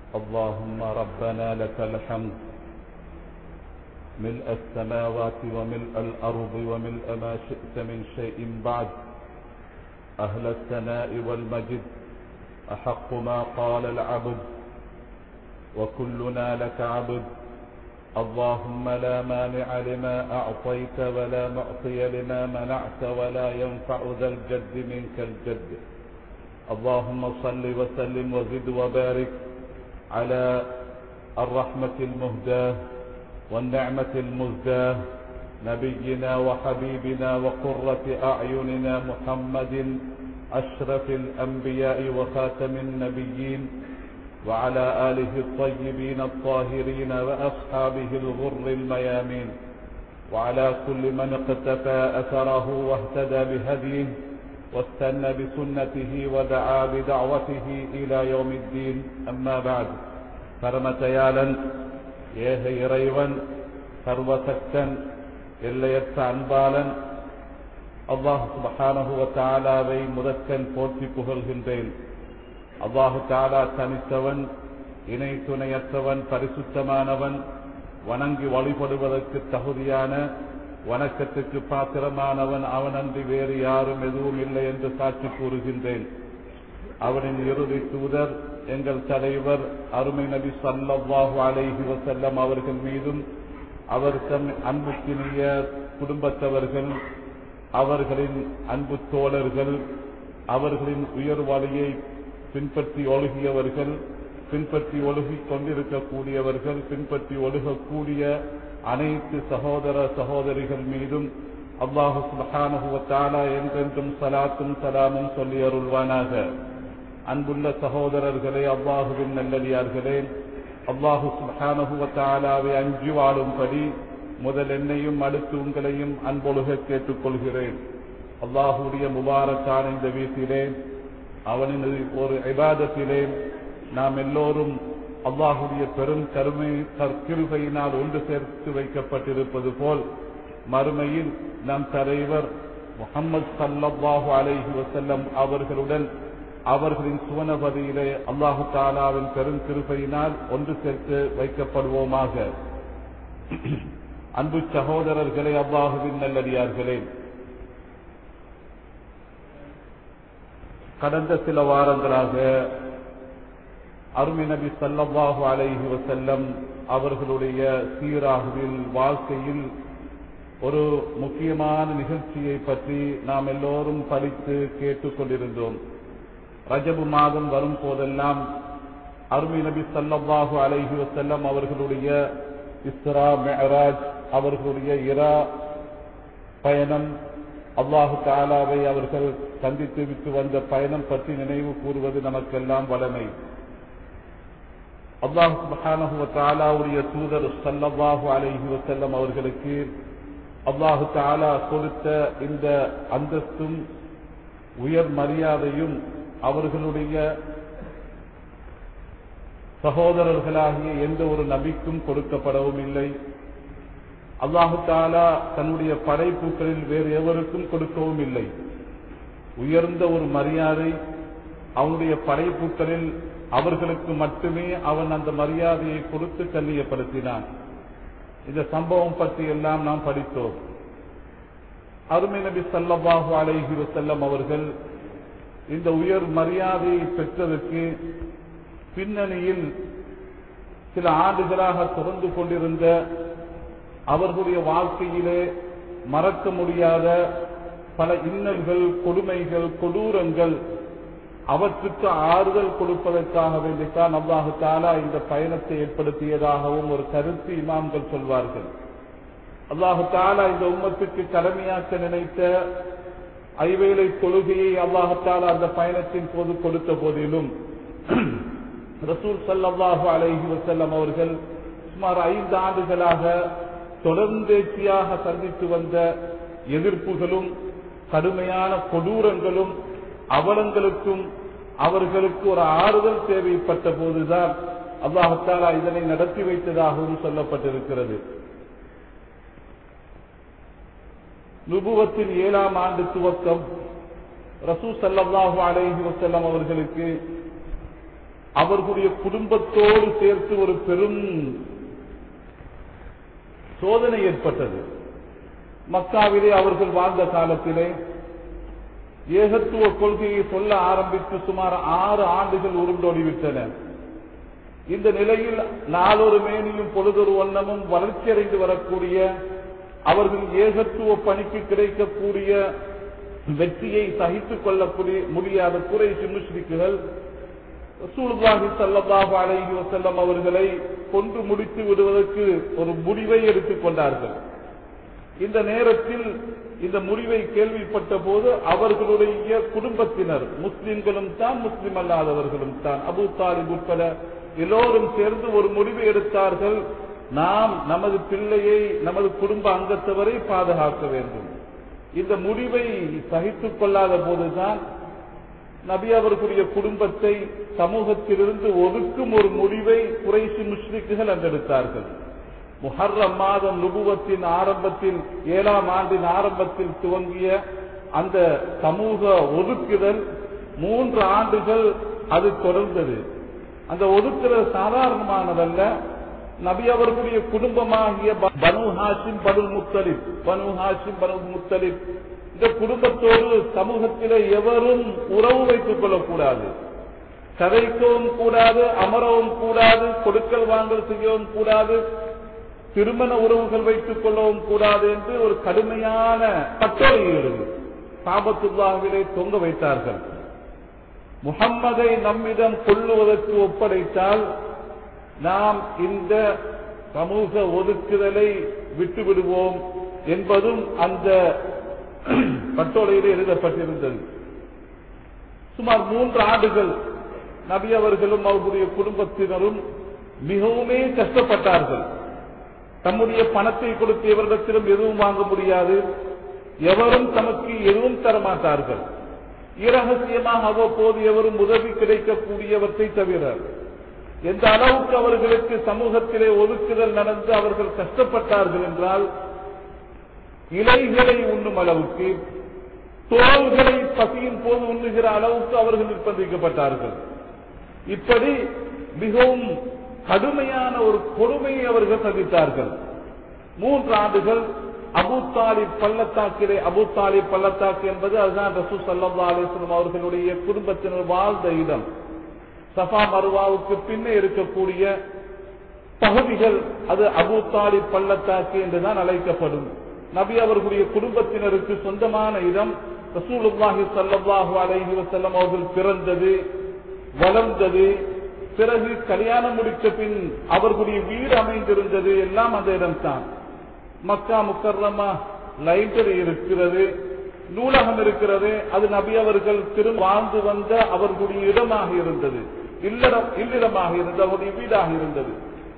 اللهم ربنا لك الحمد ملء السماوات وملء الأرض وملء ما شئت من شيء بعد أهل الثناء والمجد أحق ما قال العبد وكلنا لك عبد اللهم لا مانع لما أعطيت ولا معطي لما منعت ولا ينفع ذا الجد منك الجد اللهم صل وسلم وزد وبارك على الرحمة المهداة والنعمة المزداة نبينا وحبيبنا وقرة أعيننا محمد أشرف الأنبياء وخاتم النبيين وعلى آله الطيبين الطاهرين وأصحابه الغر الميامين وعلى كل من اقتفى أثره واهتدى بهديه واستنى بسنته ودعا بدعوته إلى يوم الدين أما بعد பரமதயாளன் ஏக இறைவன் சர்வசக்தன் எல்லையற்ற அன்பாளன் அல்லாஹு சுபஹானஹுவ தாலாவை முதற்கண் போற்றி புகழ்கின்றேன் அல்லாஹு தாலா தனித்தவன் இணை துணையற்றவன் பரிசுத்தமானவன் வணங்கி வழிபடுவதற்கு தகுதியான வணக்கத்துக்கு பாத்திரமானவன் அவனன்றி வேறு யாரும் எதுவும் இல்லை என்று சாட்சி கூறுகின்றேன் அவனின் இறுதி தூதர் எங்கள் தலைவர் அருமை நபி சல்லாஹு அலைஹி வசல்லம் அவர்கள் மீதும் அவர் தம் அன்புக்கினிய குடும்பத்தவர்கள் அவர்களின் அன்பு தோழர்கள் அவர்களின் உயர் வழியை பின்பற்றி ஒழுகியவர்கள் பின்பற்றி ஒழுகிக் கொண்டிருக்கக்கூடியவர்கள் பின்பற்றி ஒழுகக்கூடிய அனைத்து சகோதர சகோதரிகள் மீதும் அல்லாஹு சுபஹானுவத்தாலா என்றென்றும் சலாத்தும் சலாமும் சொல்லி அருள்வானாக அன்புள்ள சகோதரர்களே அல்லாஹுவின் நல்லடியார்களே அல்லாஹு சுபஹானுவத்தாலாவை அஞ்சு வாழும்படி முதல் என்னையும் அடுத்து உங்களையும் அன்பொழுக கேட்டுக்கொள்கிறேன் அல்லாஹுடைய முபாரக்கான இந்த வீட்டிலே அவனின் ஒரு இபாதத்திலே நாம் எல்லோரும் அல்லாஹுடைய பெரும் கருமை கற்கிருகையினால் ஒன்று சேர்த்து வைக்கப்பட்டிருப்பது போல் மறுமையில் நம் தலைவர் முகமது சல்லாஹு அலைஹி வசல்லம் அவர்களுடன் அவர்களின் சுவனபதியிலே அல்லாஹு தாலாவின் பெரும் கிருபையினால் ஒன்று சேர்த்து வைக்கப்படுவோமாக அன்பு சகோதரர்களே அல்லாஹுவின் நல்லடியார்களே கடந்த சில வாரங்களாக அருமை நபி சல்லாஹு அலைஹி வசல்லம் அவர்களுடைய சீராகுவில் வாழ்க்கையில் ஒரு முக்கியமான நிகழ்ச்சியை பற்றி நாம் எல்லோரும் படித்து கேட்டுக்கொண்டிருந்தோம் ரஜபு மாதம் வரும் போதெல்லாம் அருமை நபி சல்லாஹு அலைஹி வசல்லம் அவர்களுடைய இஸ்ரா மெஹராஜ் அவர்களுடைய இரா பயணம் அல்லாஹு தாலாவை அவர்கள் சந்தித்து விட்டு வந்த பயணம் பற்றி நினைவு கூறுவது நமக்கெல்லாம் வளமை அல்லாஹு சுபஹானஹு தாலாவுடைய தூதர் சல்லல்லாஹு அலைஹி வசல்லம் அவர்களுக்கு அல்லாஹு தாலா கொடுத்த இந்த அந்தஸ்தும் உயர் மரியாதையும் அவர்களுடைய சகோதரர்களாகிய எந்த ஒரு நபிக்கும் கொடுக்கப்படவும் இல்லை அல்லாஹு தாலா தன்னுடைய படைப்புகளில் வேறு எவருக்கும் கொடுக்கவும் இல்லை உயர்ந்த ஒரு மரியாதை அவனுடைய படைப்புகளில் அவர்களுக்கு மட்டுமே அவன் அந்த மரியாதையை கொடுத்து கண்ணியப்படுத்தினான் இந்த சம்பவம் பற்றி எல்லாம் நாம் படித்தோம் அருமை நபி சல்லாஹு அலைஹி வசல்லம் அவர்கள் இந்த உயர் மரியாதையை பெற்றதற்கு பின்னணியில் சில ஆண்டுகளாக தொடர்ந்து கொண்டிருந்த அவர்களுடைய வாழ்க்கையிலே மறக்க முடியாத பல இன்னல்கள் கொடுமைகள் கொடூரங்கள் அவற்றுக்கு ஆறுதல் கொடுப்பதற்காக வேண்டித்தான் அல்லாஹு தாலா இந்த பயணத்தை ஏற்படுத்தியதாகவும் ஒரு கருத்து இமாம்கள் சொல்வார்கள் அல்லாஹு தாலா இந்த உம்மத்துக்கு கடமையாக்க நினைத்த ஐவேளை தொழுகையை அல்லாஹு தாலா அந்த பயணத்தின் போது கொடுத்த போதிலும் ரசூல் சல்லாஹு அலைஹி வசல்லம் அவர்கள் சுமார் ஐந்து ஆண்டுகளாக தொடர்ந்தேச்சியாக சந்தித்து வந்த எதிர்ப்புகளும் கடுமையான கொடூரங்களும் அவலங்களுக்கும் அவர்களுக்கு ஒரு ஆறுதல் தேவைப்பட்ட போதுதான் அல்லாஹாலா இதனை நடத்தி வைத்ததாகவும் சொல்லப்பட்டிருக்கிறது நுபுவத்தின் ஏழாம் ஆண்டு துவக்கம் ரசூ சல்லாஹூ அலைஹி வசல்லம் அவர்களுக்கு அவர்களுடைய குடும்பத்தோடு சேர்த்து ஒரு பெரும் சோதனை ஏற்பட்டது மக்காவிலே அவர்கள் வாழ்ந்த காலத்திலே ஏகத்துவ கொள்கையை சொல்ல ஆரம்பித்து சுமார் ஆறு ஆண்டுகள் உருண்டோடிவிட்டன இந்த நிலையில் நாளொரு மேனியும் பொழுதொரு வண்ணமும் வளர்ச்சியடைந்து வரக்கூடிய அவர்கள் ஏகத்துவ பணிக்கு கிடைக்கக்கூடிய வெற்றியை சகித்துக் கொள்ளக்கூடிய முடியாத குறைசி முஸ்லிக்குகள் ரசூலுல்லாஹி ஸல்லல்லாஹு அலைஹி வஸல்லம் அவர்களை கொன்று முடித்து விடுவதற்கு ஒரு முடிவை எடுத்துக் கொண்டார்கள் இந்த நேரத்தில் இந்த முடிவை கேள்விப்பட்ட போது அவர்களுடைய குடும்பத்தினர் முஸ்லிம்களும் தான் முஸ்லிம் அல்லாதவர்களும் தான் அபு தாலிப் உட்பட எல்லோரும் சேர்ந்து ஒரு முடிவை எடுத்தார்கள் நாம் நமது பிள்ளையை நமது குடும்ப அங்கத்தவரை பாதுகாக்க வேண்டும் இந்த முடிவை சகித்துக் கொள்ளாத போதுதான் நபி அவர்களுடைய குடும்பத்தை சமூகத்திலிருந்து ஒதுக்கும் ஒரு முடிவை குறைசி முஸ்லிக்குகள் அன்றெடுத்தார்கள் முஹர்ரம் மாதம் நுபுவத்தின் ஆரம்பத்தில் ஏழாம் ஆண்டின் ஆரம்பத்தில் துவங்கிய அந்த சமூக ஒதுக்குதல் மூன்று ஆண்டுகள் அது தொடர்ந்தது அந்த ஒதுக்குதல் சாதாரணமானதல்ல நபி அவர்களுடைய குடும்பமாகிய ப- பனு ஹாஷிம் பனு முத்தலிப் பனு ஹாஷிம் பனு முத்தலிப் இந்த குடும்பத்தோடு சமூகத்திலே எவரும் உறவு வைத்துக் கொள்ளக்கூடாது கதைக்கவும் கூடாது அமரவும் கூடாது கொடுக்கல் வாங்கல் செய்யவும் கூடாது திருமண உறவுகள் வைத்துக் கொள்ளவும் கூடாது என்று ஒரு கடுமையான கட்டளை இருந்தது சாபத்துல்லாவிலே தொங்க வைத்தார்கள் முகம்மதை நம்மிடம் கொள்ளுவதற்கு ஒப்படைத்தால் நாம் இந்த சமூக ஒதுக்குதலை விட்டுவிடுவோம் என்பதும் அந்த கட்டோலையில் எழுதப்பட்டிருந்தது சுமார் மூன்று ஆண்டுகள் நபி அவர்களும் அவர்களுடைய குடும்பத்தினரும் மிகவுமே கஷ்டப்பட்டார்கள் தம்முடைய பணத்தை கொடுத்து எவரிடத்திலும் எதுவும் வாங்க முடியாது எவரும் தமக்கு எதுவும் தரமாட்டார்கள் இரகசியமாக அவ்வப்போது எவரும் உதவி கிடைக்கக்கூடியவற்றை தவிர எந்த அளவுக்கு அவர்களுக்கு சமூகத்திலே ஒதுக்குதல் நடந்து அவர்கள் கஷ்டப்பட்டார்கள் என்றால் இலைகளை உண்ணும் அளவுக்கு தோள்களை பசியின் போது உண்ணுகிற அளவுக்கு அவர்கள் நிர்பந்திக்கப்பட்டார்கள் இப்படி மிகவும் கடுமையான ஒரு கொடுமையை அவர்கள் சந்தித்தார்கள் மூன்று ஆண்டுகள் அபு தாலிப் பள்ளத்தாக்கிலே அபு தாலிப் பள்ளத்தாக்கு என்பது அதுதான் ரசூ சல்லா அலிஸ்லம் அவர்களுடைய குடும்பத்தினர் வாழ்ந்த இடம் சஃபா மருவாவுக்கு பின்னே இருக்கக்கூடிய பகுதிகள் அது அபு தாலிப் பள்ளத்தாக்கு என்றுதான் அழைக்கப்படும் நபி அவர்களுடைய குடும்பத்தினருக்கு சொந்தமான இடம் ரசூலுல்லாஹி ஸல்லல்லாஹு அலைஹி வஸல்லம் அவர்கள் பிறந்தது வளர்ந்தது பிறகு கல்யாணம் முடித்த பின் அவர்களுடைய வீடு அமைந்திருந்தது எல்லாம் அந்த இடம்தான் மக்கா முக்கர்ரமா லைப்ரரி இருக்கிறது நூலகம் இருக்கிறது அது நபி அவர்கள் திரு வாழ்ந்து வந்த அவர்களுடைய இடமாக இருந்தது இல்லறம் இல்லிடமாக இருந்தது அவருடைய வீடாக இருந்தது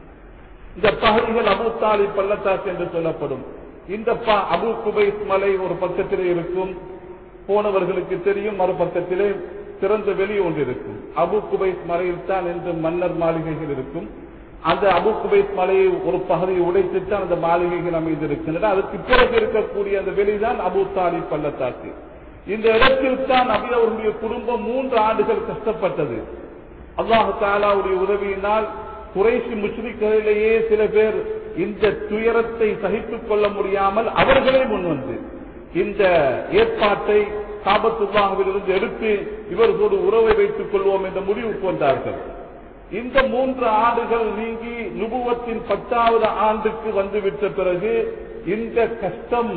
இந்த பகுதிகள் அபு தாலி பள்ளத்தாக்கு என்று சொல்லப்படும் இந்த ப- அபு குபைஸ் மலை ஒரு பக்கத்திலே இருக்கும் போனவர்களுக்கு தெரியும் மறுபக்கத்திலே திறந்த வெளி ஒன்று இருக்கும் அபு குபைஸ் மலையில் தான் என்று மன்னர் மாளிகைகள் இருக்கும் அந்த அபு குபைஸ் மலையை ஒரு பகுதியை உடைத்துத்தான் அந்த மாளிகைகள் அமைந்திருக்கின்றன அதற்கு பிறகு இருக்கக்கூடிய அந்த வெளிதான் அபு தாலி பள்ளத்தாக்கு இந்த இடத்தில் தான் நபி அவர்களுடைய குடும்பம் மூன்று ஆண்டுகள் கஷ்டப்பட்டது அல்லாஹு தாலாவுடைய உதவியினால் குறைசி முஸ்லிம்களிலேயே சில பேர் இந்த துயரத்தை சகித்துக் கொள்ள முடியாமல் அவர்களே முன்வந்து இந்த ஏற்பாட்டை காபத்துல்லாஹிலிருந்து எடுத்து இவர்களோடு உறவை வைத்துக் கொள்வோம் என்ற முடிவுக்கு வந்தார்கள் இந்த மூன்று ஆண்டுகள் நீங்கி நுபுவத்தின் பத்தாவது ஆண்டுக்கு வந்துவிட்ட பிறகு இந்த கஷ்டம்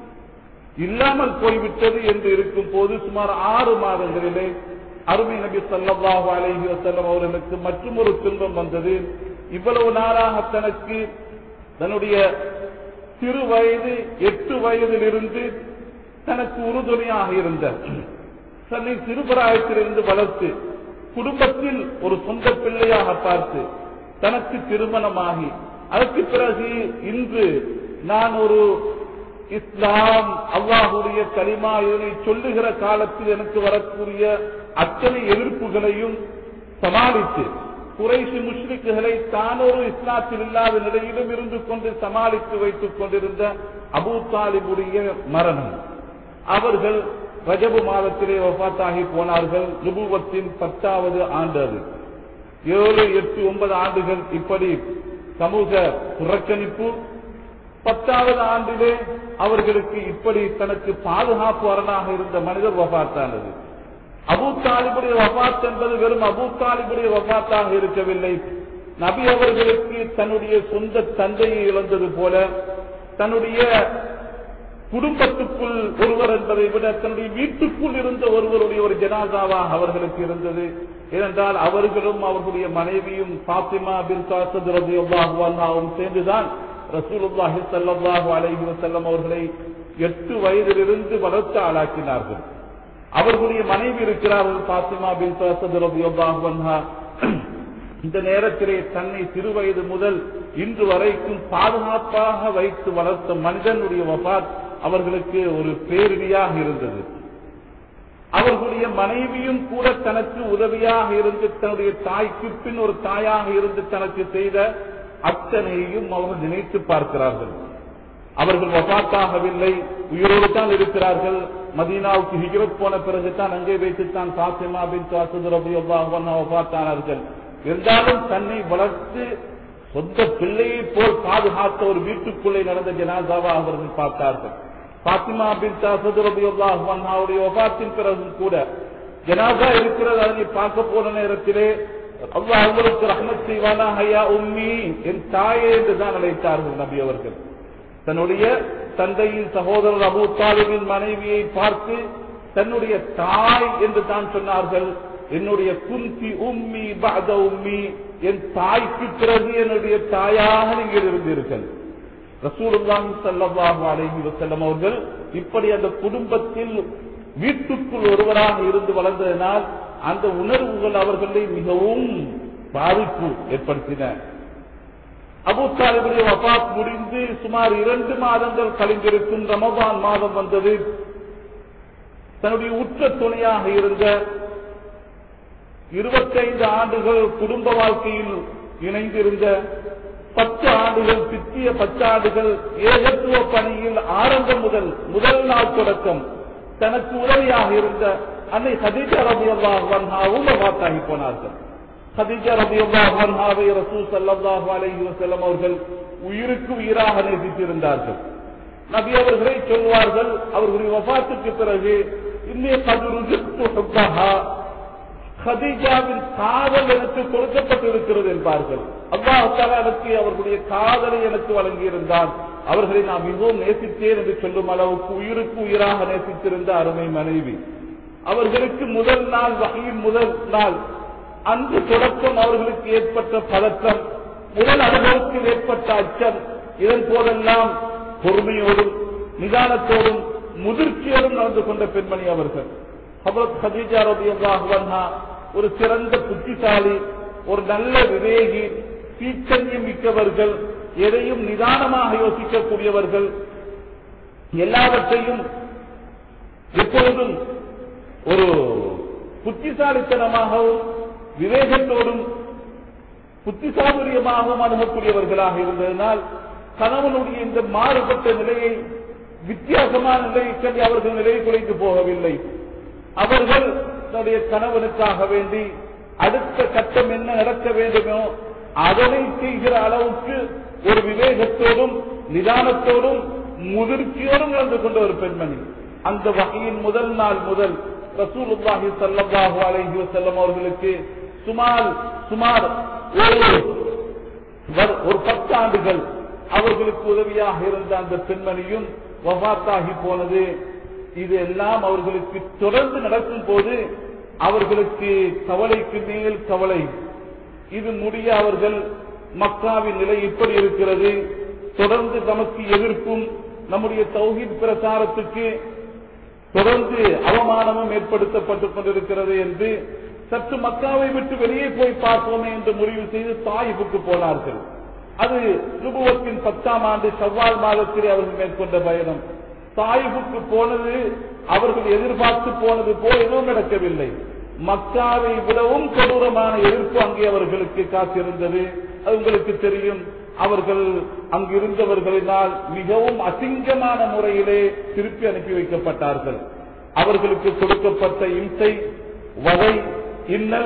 இல்லாமல் போய்விட்டது என்று இருக்கும் போது சுமார் ஆறு மாதங்களிலே அருமை நபி ஸல்லல்லாஹு அலைஹி வஸல்லம் அவர்களுக்கு மற்றும் ஒரு துன்பம் வந்தது இவ்வளவு நாளாக தனக்கு தன்னுடைய சிறு வயது எட்டு வயதிலிருந்து தனக்கு உறுதுணையாக இருந்த தன்னை சிறுபிராயத்திலிருந்து வளர்த்து குடும்பத்தில் ஒரு சொந்த பிள்ளையாக பார்த்து தனக்கு திருமணமாகி அதற்கு பிறகு இன்று நான் ஒரு இஸ்லாம் அல்லாஹுடைய கலிமா இதனை சொல்லுகிற காலத்தில் எனக்கு வரக்கூடிய அத்தனை எதிர்ப்புகளையும் சமாளித்து குறைசி முஷ்ரிக்குகளை தானொரு இஸ்லாத்தில் இல்லாத நிலையிலும் இருந்து கொண்டு சமாளித்து வைத்துக் கொண்டிருந்த அபூ தாலிபுடைய மரணம் அவர்கள் ரஜபு மாதத்திலே வஃபாத்தாகி போனார்கள் நுபுவத்தின் பத்தாவது ஆண்டு அது ஏழு எட்டு ஒன்பது ஆண்டுகள் இப்படி சமூக புறக்கணிப்பு பத்தாவது ஆண்டிலே அவர்களுக்கு இப்படி தனக்கு பாதுகாப்பு அரணாக இருந்த மனிதர் வபாத்தானது அபூ தாலிபுடைய வபாத் என்பது வெறும் அபூ தாலிபுடைய வபாத்தாக இருக்கவில்லை நபி அவர்களுக்கு தன்னுடைய சொந்த தந்தையை இழந்தது போல தன்னுடைய குடும்பத்துக்குள் ஒருவர் என்பதை விட தன்னுடைய வீட்டுக்குள் இருந்த ஒருவருடைய ஒரு ஜனாதாவாக அவர்களுக்கு இருந்தது ஏனென்றால் அவர்களும் அவர்களுடைய மனைவியும் பாத்திமா பின் சாசத் ரபியும் சேர்ந்துதான் ரசூலுல்லாஹி ஸல்லல்லாஹு அலைஹி வஸல்லம் அவர்களை எட்டு வயதிலிருந்து வளர்த்து ஆளாக்கினார்கள் அவர்களுடைய மனைவி இருக்கிறார்கள் பாத்திமா பின் சாசத் ரபியுல்லாஹு அன்ஹா இந்த நேரத்திலே தன்னை சிறுவயது முதல் இன்று வரைக்கும் பாதுகாப்பாக வைத்து வளர்த்த மனிதனுடைய வபாத் அவர்களுக்கு ஒரு பேரிடியாக இருந்தது அவர்களுடைய மனைவியும் கூட தனக்கு உதவியாக இருந்து தன்னுடைய தாய்க்கு பின் ஒரு தாயாக இருந்து தனக்கு செய்த அத்தனையும் அவர்கள் நினைத்து பார்க்கிறார்கள் அவர்கள் வபாத்தாகவில்லை உயிரோடு தான் இருக்கிறார்கள் மதீனாவுக்கு ஹிஜரத் போன பிறகுதான் அங்கே வைத்துத்தான் பாத்திமா பின் வபாத்தானார்கள் இருந்தாலும் தன்னை வளர்த்து சொந்த பிள்ளையை போல் பாதுகாத்த ஒரு வீட்டுக்குள்ளே நடந்த ஜனாதாவா அவர்கள் பார்த்தார்கள் பாத்திமா பின் சாசதுரபியுடைய ஒபாத்தின் பிறகு கூட ஜனாதா இருக்கிறது அதனை பார்க்க போன நேரத்திலே அல்லாஹ் அவங்களுக்கு ரஹ்மத் செய்வானா ஐயா உம்மி என் தாயே என்றுதான் அழைத்தார்கள் நபி அவர்கள் தன்னுடைய தந்தையின் சகோதரர் அபு தாலிபின் மனைவியை பார்த்து தன்னுடைய தாய் என்று தான் சொன்னார்கள் என்னுடைய குந்தி உம்மி பாத உம்மி என் தாய்க்கு பிறகு என்னுடைய தாயாக நீங்கள் இருந்தீர்கள் ரசூலுல்லாஹி ஸல்லல்லாஹு அலைஹி வஸல்லம் அவர்கள் இப்படி அந்த குடும்பத்தில் வீட்டுக்குள் ஒருவராக இருந்து வளர்ந்ததனால் அந்த உணர்வுகள் அவர்களை மிகவும் பாதிப்பு ஏற்படுத்தின அபு தாலிபுடைய வபாத் முடிந்து சுமார் இரண்டு மாதங்கள் கழிந்திருக்கும் ரமபான் மாதம் வந்தது தன்னுடைய உற்ற துணையாக இருந்த இருபத்தைந்து ஆண்டுகள் குடும்ப வாழ்க்கையில் இணைந்திருந்த பத்து ஆண்டுகள் பித்திய பத்தாண்டுகள் ஏகத்துவ பணியில் ஆரம்பம் முதல் முதல் நாள் தொடக்கம் தனக்கு உதவியாக இருந்த அன்னை ஹதீஜா ரபி அல்லாஹாவும் வபாத்தாகி போனார்கள் ஹதீஜா ரபி அல்லாஹாவை ரசூ சல்லாஹு அலைஹி வஸல்லம் அவர்கள் உயிருக்கு உயிராக நேசித்திருந்தார்கள் நபி அவர்களை சொல்வார்கள் அவர்களுடைய வபாத்துக்கு பிறகு இன்னே கதுருஜா ஹதீஜாவின் காதல் எனக்கு கொடுக்கப்பட்டிருக்கிறது என்பார்கள் அல்லாஹால எனக்கு அவர்களுடைய காதலை எனக்கு வழங்கியிருந்தான் அவர்களை நான் மிகவும் நேசித்தேன் என்று சொல்லும் அளவுக்கு உயிருக்கு உயிராக நேசித்திருந்த அருமை மனைவி அவர்களுக்கு முதல் நாள் வகையின் முதல் நாள் அன்று தொடக்கம் அவர்களுக்கு ஏற்பட்ட பதற்றம் முதல் அனுபவத்தில் ஏற்பட்ட அச்சம் இதன் போதெல்லாம் பொறுமையோடும் நிதானத்தோடும் முதிர்ச்சியோடும் நடந்து கொண்ட பெண்மணி அவர்கள் ஹபரத் ஹதீஜா ரபி அல்லாஹா ஒரு சிறந்த புத்திசாலி ஒரு நல்ல விவேகி தீச்சன்யம் மிக்கவர்கள் எதையும் நிதானமாக யோசிக்கக்கூடியவர்கள் எல்லாவற்றையும் எப்பொழுதும் ஒரு புத்திசாலித்தனமாகவும் விவேகத்தோடும் புத்திசாதுரியமாகவும் அணுகக்கூடியவர்களாக இருந்ததனால் கணவனுடைய இந்த மாறுபட்ட நிலையை வித்தியாசமான நிலையை சொல்லி அவர்கள் நிலை குறைந்து போகவில்லை அவர்கள் தன்னுடைய கணவனுக்காக வேண்டி அடுத்த கட்டம் என்ன நடக்க வேண்டுமோ அதனை செய்கிற அளவுக்கு ஒரு விவேகத்தோடும் நிதானத்தோடும் முதிர்ச்சியோடும் நடந்து கொண்ட ஒரு பெண்மணி அந்த வகையின் முதல் நாள் முதல் ரசூலுல்லாஹி ஸல்லல்லாஹு அலைஹி வஸல்லம் அவர்களுக்கு சுமார் சுமார் ஒரு ஒரு பத்து ஆண்டுகள் அவர்களுக்கு உதவியாக இருந்த அந்த பெண்மணியும் வபாத்தாகி போனது இது எல்லாம் அவர்களுக்கு தொடர்ந்து நடக்கும் போது அவர்களுக்கு கவலைக்கு மேல் கவலை இது முடிய அவர்கள் மக்காவின் நிலை இப்படி இருக்கிறது தொடர்ந்து நமக்கு எதிர்ப்பும் நம்முடைய தௌஹீத் பிரசாரத்துக்கு தொடர்ந்து அவமானமும் ஏற்படுத்தப்பட்டுக் கொண்டிருக்கிறது என்று சற்று மக்காவை விட்டு வெளியே போய் பார்ப்போமே என்று முடிவு செய்து தாயிப்புக்கு போனார்கள் அது நுபுவத்தின் பத்தாம் ஆண்டு செவ்வால் மாதத்திலே அவர்கள் மேற்கொண்ட பயணம் தாயிப்புக்கு போனது அவர்கள் எதிர்பார்த்து போனது போல் எதுவும் நடக்கவில்லை மக்காவை விடவும் கொடூரமான எதிர்ப்பு அங்கே அவர்களுக்கு காத்திருந்தது அது உங்களுக்கு தெரியும் அவர்கள் அங்கிருந்தவர்களினால் மிகவும் அசிங்கமான முறையிலே திருப்பி அனுப்பி வைக்கப்பட்டார்கள் அவர்களுக்கு கொடுக்கப்பட்ட இம்சை வகை இன்னல்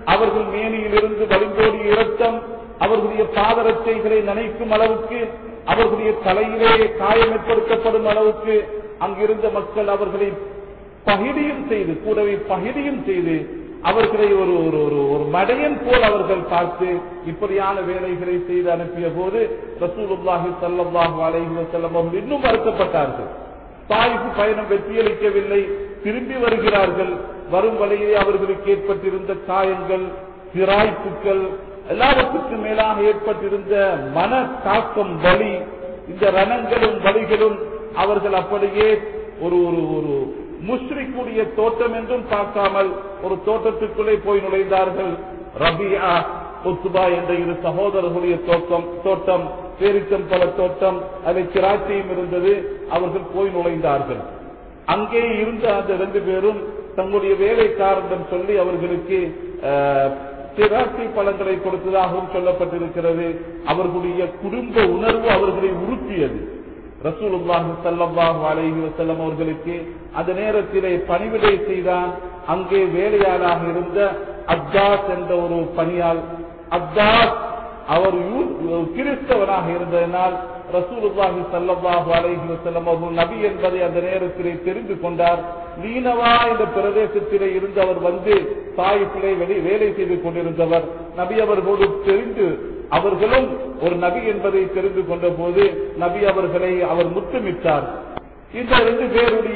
அவர்கள் மேனியிலிருந்து வழிந்தோடிய இரத்தம் அவர்களுடைய பாதரட்சைகளை நனைக்கும் அளவுக்கு அவர்களுடைய தலையிலே காயம் ஏற்படுத்தப்படும் அளவுக்கு அங்கிருந்த மக்கள் அவர்களை பகிடியும் செய்து கூடவே பகிடியும் செய்து அவர்களை ஒரு ஒரு ஒரு ஒரு மடையன் போல் அவர்கள் பார்த்து இப்படியான வேலைகளை செய்து அனுப்பிய போது ரசூலுல்லாஹி ஸல்லல்லாஹு அலைஹி வஸல்லம் அவர்கள் இன்னும் வருத்தப்பட்டார்கள் தாய்க்கு பயணம் வெற்றியளிக்கவில்லை திரும்பி வருகிறார்கள் வரும் வழியிலே அவர்களுக்கு ஏற்பட்டிருந்த காயங்கள் சிராய்ப்புக்கள் எல்லாவற்றுக்கும் மேலாக ஏற்பட்டிருந்த மன தாக்கம் வலி இந்த ரணங்களும் வலிகளும் அவர்கள் அப்படியே ஒரு ஒரு ஒரு முஸ்ரிக்குடைய தோட்டம் என்றும் பார்க்காமல் ஒரு தோட்டத்துக்குள்ளே போய் நுழைந்தார்கள் ரபியா ஒத்துபா என்ற இரு சகோதரர்களுடைய தோட்டம் தோட்டம் பேரிச்சம் பல தோட்டம் அதில் திராட்சையும் இருந்தது அவர்கள் போய் நுழைந்தார்கள் அங்கே இருந்த அந்த ரெண்டு பேரும் தங்களுடைய வேலைக்காரரிடம் சொல்லி அவர்களுக்கு அஹ், திராட்சை பழங்களை கொடுத்ததாகவும் சொல்லப்பட்டிருக்கிறது அவர்களுடைய குடும்ப உணர்வு அவர்களை உறுத்தியது ரசூலுல்லாஹி ஸல்லல்லாஹு அலைஹி வஸல்லம் அவர்களுக்கு அந்த நேரத்திலே பணிவிடை செய்தான் அங்கே வேலையாளாக இருந்த அப்தாஸ் என்ற ஒரு பணியால் அப்தாஸ் அவர் யூ- கிறிஸ்தவனாக இருந்ததனால் ரசூலுல்லாஹி ஸல்லல்லாஹு அலைஹி வஸல்லம் அவர்கள் நபி என்பதை அந்த நேரத்திலே தெரிந்து கொண்டார் லீனவா என்ற பிரதேசத்திலே இருந்து அவர் வந்து தாயிலே வெளி வேலை செய்து கொண்டிருந்தவர் நபி அவர்களோடு தெரிந்து அவர்களும் ஒரு நபி என்பதை தெரிந்து கொண்ட போது நபி அவர்களை அவர் முத்தமிட்டார் இந்த ரெண்டு பேருடைய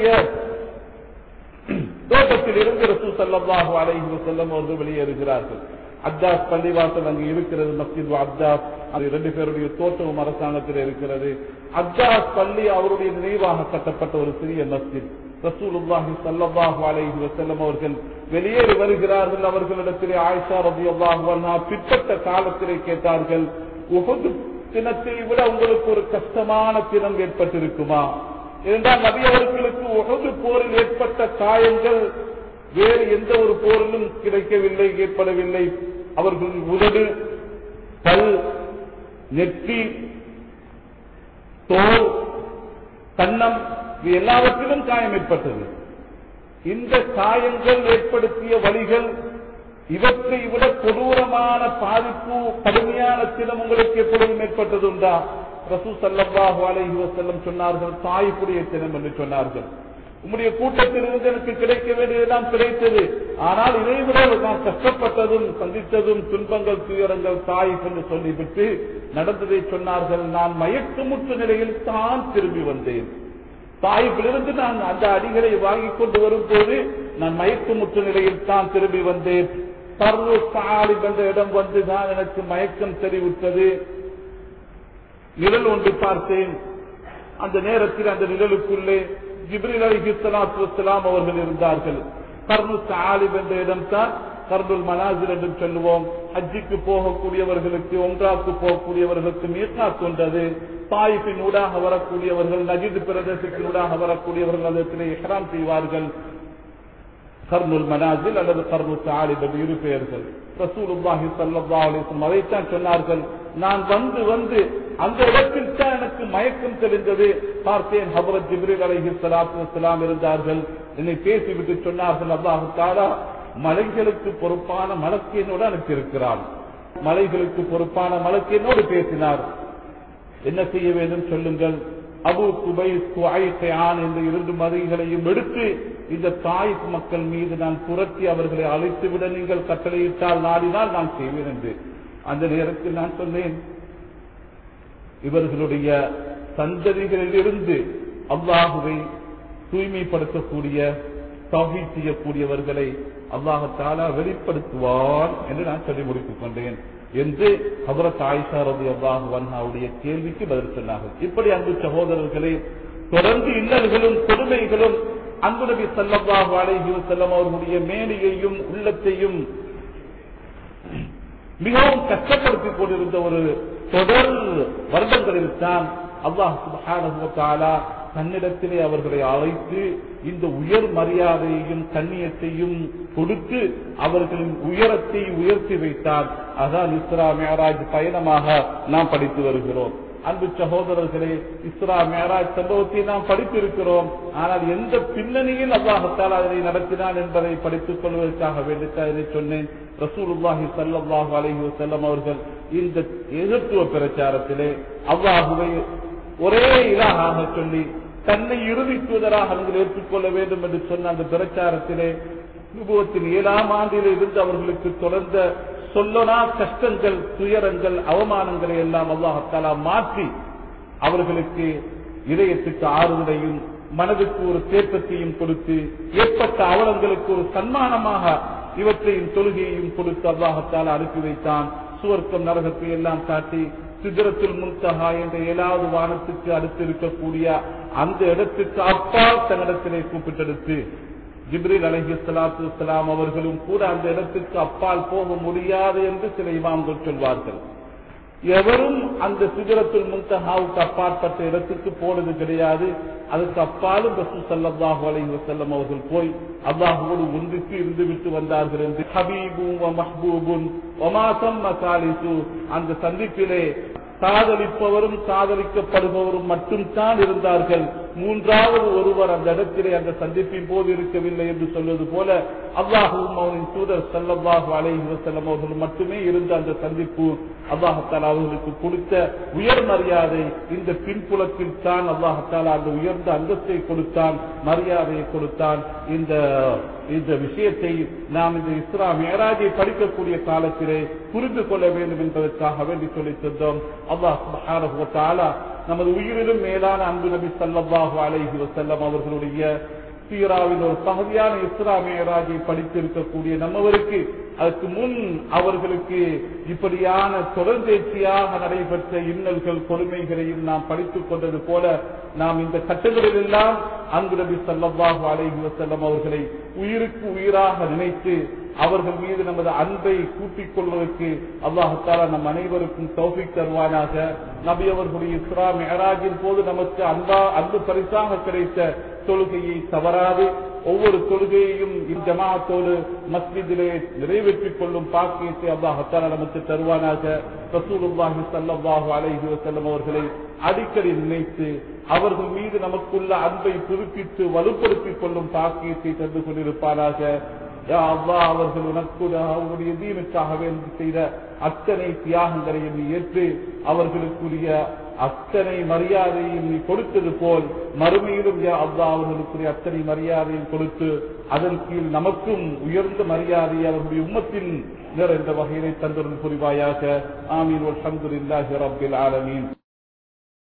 தோட்டத்தில் இருந்து ரசூ சல்லாஹு அலைஹி வஸல்லம் அவர்கள் வெளியேறுகிறார்கள் அப்தாஸ் பள்ளிவாசல் அங்கு இருக்கிறது மஸ்ஜித் அப்தாஸ் அது இரண்டு பேருடைய தோட்டமும் அரசாங்கத்தில் இருக்கிறது அப்தாஸ் பள்ளி அவருடைய நினைவாக கட்டப்பட்ட ஒரு சிறிய மஸ்ஜித் ரசூலுல்லாஹி ஸல்லல்லாஹு அலைஹி வஸல்லம் அவர்கள் வெளியேறி வருகிறார்கள் அவர்களிடத்திலே ஆயிஷா ரலியல்லாஹு அன்ஹா பிற்பட்ட காலத்திலே கேட்டார்கள் உஹது தினத்தை விட உங்களுக்கு ஒரு கஷ்டமான தினம் ஏற்பட்டிருக்குமா இரண்டாம் நபி அவர்களுக்கு உகது போரில் ஏற்பட்ட காயங்கள் வேறு எந்த ஒரு போரிலும் கிடைக்கவில்லை ஏற்படவில்லை அவர்கள் உதடு பல் நெற்றி தோல் கன்னம் இது எல்லாவற்றிலும் காயம் ஏற்பட்டது இந்த காயங்கள் ஏற்படுத்திய வழிகள் இவற்றை விட கொடூரமான பாதிப்பு கடுமையான சினம் உங்களுக்கு எப்பொழுதும் ஏற்பட்டதுண்டா ரசூ சல்லல்லாஹு அலைஹி வஸல்லம் சொன்னார்கள் தாய்ப்புடைய சினம் என்று சொன்னார்கள் உம்முடைய கூட்டத்திலிருந்து எனக்கு கிடைக்க வேண்டியதெல்லாம் கிடைத்தது ஆனால் இதை விட நான் கஷ்டப்பட்டதும் சந்தித்ததும் துன்பங்கள் துயரங்கள் தாய்ப் என்று சொல்லிவிட்டு நடந்ததை சொன்னார்கள் நான் மயக்கமுற்ற நிலையில் தான் திரும்பி வந்தேன் தாய்ப்பிலிருந்து நான் அந்த அடிகளை வாங்கிக் கொண்டு வரும்போது நான் மயக்கமுற்ற நிலையில் தான் திரும்பி வந்தேன் பர்ரு சாலிப் என்ற இடம் வந்துதான் எனக்கு மயக்கம் தெரிவித்தது நிழல் ஒன்று பார்த்தேன் அந்த நேரத்தில் அந்த நிழலுக்குள்ளே ஜிப்ரில் அலிஹி ஸலாத்து வஸ்ஸலாம் அவர்கள் இருந்தார்கள் கர்னு சாலிப் என்ற இடம்தான் கர்னுல் மனாசிர் என்று சொல்லுவோம் ஹஜ்ஜிக்கு போகக்கூடியவர்களுக்கு ஒன்றாக்கு போகக்கூடியவர்களுக்கு மீர்காத் கொண்டது தாயிப்பின் ஊடாக வரக்கூடியவர்கள் நஜித் பிரதேசத்தின் ஊடாக வரக்கூடியவர்கள் அதற்கு இஹ்ராம் செய்வார்கள் கர்னுல் மனாசில் அல்லது கர்னு சாலிப் என்று இரு பெயர்கள் ரசூலுல்லாஹி ஸல்லல்லாஹு அலைஹி வஸல்லம் அதைத்தான் சொன்னார்கள் நான் வந்து வந்து அந்த இடத்தில் தான் எனக்கு மயக்கம் தெரிந்தது பார்த்தேன் ஹபரத் ஜிப்ரீல் அலைஹி ஸலாத்து வஸலாம் இருந்தார்கள் என்னை பேசிவிட்டு சொன்னார்கள் அல்லாஹ் தஆலா மலைகளுக்கு பொறுப்பான மலக்கியனோடு அனுப்பியிருக்கிறான் மலைகளுக்கு பொறுப்பான மலக்கியனோடு பேசினார் என்ன செய்ய வேண்டும் சொல்லுங்கள் அபு குபை குவான் என்ற இரண்டு மதிகளையும் எடுத்து இந்த தாய்ப் மக்கள் மீது நான் புரட்டி அவர்களை அழைத்துவிட நீங்கள் கட்டளையிட்டால் நாடினால் நான் செய்வேன் என்று அந்த நேரத்தில் நான் சொன்னேன் இவர்களுடைய சந்ததிகளில் இருந்து அல்லாஹுவை தூய்மைப்படுத்தக்கூடிய தௌஹீ செய்யக்கூடியவர்களை அல்லாஹாலா வெளிப்படுத்துவான் என்று நான் சொல்லி முடித்துக் கொண்டேன் என்று ஹபரத் ஆயிஷா ரபி அல்லாஹு வன்ஹாவுடைய கேள்விக்கு பதில் சொன்னார்கள் இப்படி அன்பு சகோதரர்களே தொடர்ந்து இன்னல்களும் கொடுமைகளும் அன்பு நபி ஸல்லல்லாஹு அலைஹி வஸல்லம் அவர்களுடைய மேனியையும் உள்ளத்தையும் மிகவும் கஷ்டப்படுத்திக் கொண்டிருந்த ஒரு தொடர் வருடங்களில் தான் அல்லாஹ் சுப்ஹானஹு வ தஆலா தன்னிடத்திலே அவர்களை அழைத்து இந்த உயர் மரியாதையையும் கண்ணியத்தையும் கொடுத்து அவர்களின் உயரத்தை உயர்த்தி வைத்தார் அதான் இஸ்ரா மேராஜ் பயணமாக நாம் படித்து வருகிறோம் அன்பு சகோதரர்களே இஸ்ரா மேராஜ் சம்பவத்தை நாம் படித்திருக்கிறோம் ஆனால் எந்த பின்னணியில் அல்லாஹத்தால் அதனை நடத்தினான் என்பதை படித்துக் கொள்வதற்காக வேண்டித்தான் இதை சொன்னேன் ரசூலுல்லாஹி ஸல்லல்லாஹு அலைஹி வஸல்லம் அவர்கள் இந்த எதிர்த்துவ பிரச்சாரத்திலே அல்லாஹுவை ஒரே இலாகாக சொல்லி தன்னை இறுதி தூதராக நீங்கள் ஏற்றுக்கொள்ள வேண்டும் என்று சொன்ன அந்த பிரச்சாரத்திலே அனுபவத்தின் ஏழாம் ஆண்டில் இருந்து அவர்களுக்கு தொடர்ந்த சொல்லனா கஷ்டங்கள் துயரங்கள் அவமானங்களை எல்லாம் அல்லாஹாலா மாற்றி அவர்களுக்கு இதயத்துக்கு ஆறுதலையும் மனதுக்கு ஒரு தேற்றத்தையும் கொடுத்து ஏற்பட்ட அவலங்களுக்கு ஒரு சன்மானமாக இவற்றையும் தொழுகையையும் கொடுத்து அல்லாஹத்தால் அனுப்பி வைத்தான் சுவர்க்கம் நரகத்தை எல்லாம் காட்டி சிதறத்தில் முன்தகா என்ற ஏழாவது வானத்துக்கு அடுத்து இருக்கக்கூடிய அந்த இடத்துக்கு அப்பால் தன்னிடத்திலே கூப்பிட்டெடுத்து ஜிப்ரில் அலஹி சலாத்து வலாம் அவர்களும் கூட அந்த இடத்துக்கு அப்பால் போக முடியாது என்று சில இமாம்கள் சொல்வார்கள் எவரும் அந்த சிகரத்துல் முன்தஹாவுக்கு அப்பாற்பட்ட இடத்துக்கு போனது கிடையாது அதுக்கு அப்பாலும் ரசூ சல்லாஹு அலைஹி வஸல்லம் அவர்கள் போய் அல்லாஹுவோடு ஒன்றித்து இருந்து விட்டு வந்தார்கள் என்று ஹபீபும் மஹ்பூபும் ஒமாசம் மசாலிசு அந்த சந்திப்பிலே காதலிப்பவரும் காதலிக்கப்படுபவரும் மட்டும்தான் இருந்தார்கள் மூன்றாவது ஒருவர் அந்த இடத்திலே அந்த சந்திப்பின் போது இருக்கவில்லை என்று சொல்வது போல அல்லாஹுவும் அவனின் தூதர் சல்லல்லாஹு அலைஹி வஸல்லம் அவர்கள் மட்டுமே இருந்த அந்த சந்திப்பு அல்லாஹத்தால் அவர்களுக்கு கொடுத்த உயர் மரியாதை இந்த பின்புலத்தில் தான் அல்லாஹத்தால் அந்த உயர்ந்த அந்தஸ்தை கொடுத்தான் மரியாதையை கொடுத்தான் இந்த இந்த விஷயத்தை நாம் இந்த இஸ்லாம் மேராஜை படிக்கக்கூடிய காலத்திலே புரிந்து கொள்ள வேண்டும் என்பதற்காக வேண்டி சொல்லி தந்தோம் அல்லாஹ் சுப்ஹானஹு வ தஆலா நமது உயிரிலும் மேலான அன்பு நபி ஸல்லல்லாஹு அலைஹி வஸல்லம் அவர்களுடைய சீராவின் ஒரு பகுதியான இஸ்ரா மேராஜை படித்திருக்கக்கூடிய நம்மவருக்கு அதற்கு முன் அவர்களுக்கு இப்படியான தொடர்ந்தேர்ச்சியாக நடைபெற்ற இன்னல்கள் கொடுமைகளையும் நாம் படித்துக் கொண்டது போல நாம் இந்த கட்டங்களில் எல்லாம் அன்பு நபி ஸல்லல்லாஹு அலைஹி வஸல்லம் அவர்களை உயிருக்கு உயிராக நினைத்து அவர்கள் மீது நமது அன்பை கூட்டிக் கொள்வதற்கு அல்லாஹாலா நம் அனைவருக்கும் தௌஃபிக் தருவானாக நபி அவர்களுடைய இஸ்ரா மெஹராஜின் போது நமக்கு அன்பா அன்பு பரிசாக கிடைத்த தொழுகையை தவறாது ஒவ்வொரு தொழுகையையும் இஜமாத்தோடு மஸ்ஜிதிலே நிறைவேற்றிக் கொள்ளும் பாக்கியத்தை அல்லாஹாலா நமக்கு தருவானாக ரசூலுல்லாஹி ஸல்லல்லாஹு அலைஹி வஸல்லம் அவர்களை அடிக்கடி நினைத்து அவர்கள் மீது நமக்குள்ள அன்பை புதுப்பித்து வலுப்படுத்திக் கொள்ளும் பாக்கியத்தை தந்து கொண்டிருப்பானாக யா அல்லாஹ் அவர்கள் உனக்கு அவருடைய தீனுக்காக வேண்டி செய்த அத்தனை தியாகங்களையும் நீ ஏற்று அவர்களுக்குரிய அத்தனை மரியாதையும் நீ கொடுத்தது போல் மறுமையிலும் யா அல்லாஹ் அவர்களுக்குரிய அத்தனை மரியாதையும் கொடுத்து அதன் கீழ் நமக்கும் உயர்ந்த மரியாதை அவர்களுடைய உம்மத்தின் நிறைந்த வகையினை தந்தரும் புரிவாயாக ஆமீன் அல்ஹம்துலில்லாஹி ரப்பில் ஆலமீன்